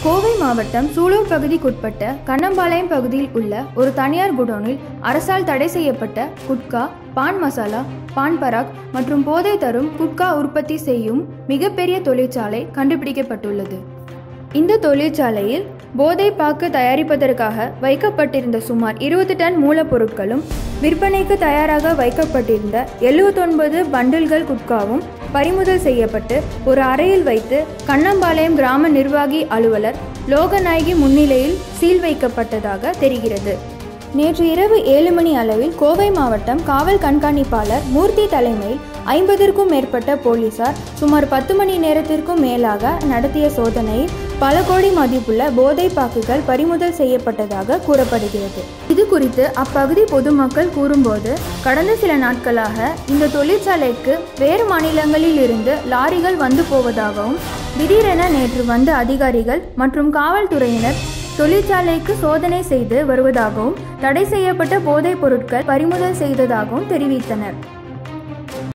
கோவை மாவட்டம் சூலூர் பகுதிக்குட்பட்ட கண்ணம்பாளையம் பகுதியில் உள்ள ஒரு தனியார் குடோனில் அரசால் தடை செய்யப்பட்ட குட்கா பான் மசாலா பான் பராக் மற்றும் போதை தரும் குட்கா உற்பத்தி செய்யும் மிகப்பெரிய தொழிற்சாலை கண்டுபிடிக்கப்பட்டுள்ளது இந்த தொழிற்சாலையில் போதை பாக்கு தயாரிப்பதற்காக வைக்கப்பட்டிருந்த சுமார் இருபது டன் மூலப்பொருட்களும் விற்பனைக்கு தயாராக வைக்கப்பட்டிருந்த எழுபத்தொன்பது பண்டில்கள் குட்காவும் பறிமுதல் செய்யப்பட்டு ஒரு அறையில் வைத்து கண்ணம்பாளையம் கிராம நிர்வாகி அலுவலர் லோகநாயகி முன்னிலையில் சீல் வைக்கப்பட்டதாக தெரிகிறது நேற்று இரவு ஏழு மணி அளவில் கோவை மாவட்டம் காவல் கண்காணிப்பாளர் மூர்த்தி தலைமையில் ஐம்பதற்கும் மேற்பட்ட போலீசார் சுமார் பத்து மணி நேரத்திற்கும் மேலாக நடத்திய சோதனையில் பல கோடி மதிப்புள்ள போதை பாக்குகள் பறிமுதல் செய்யப்பட்டதாக கூறப்படுகிறது இது குறித்து அப்பகுதி பொதுமக்கள் கூறும்போது கடந்த சில நாட்களாக இந்த தொழிற்சாலைக்கு வேறு மாநிலங்களில் இருந்து லாரிகள் வந்து போவதாகவும் திடீரென நேற்று வந்த அதிகாரிகள் மற்றும் காவல்துறையினர் தொழிற்சாலைக்கு சோதனை செய்து வருவதாகவும் தடை செய்யப்பட்ட போதைப் பொருட்கள் பறிமுதல் செய்ததாகவும் தெரிவித்தனர்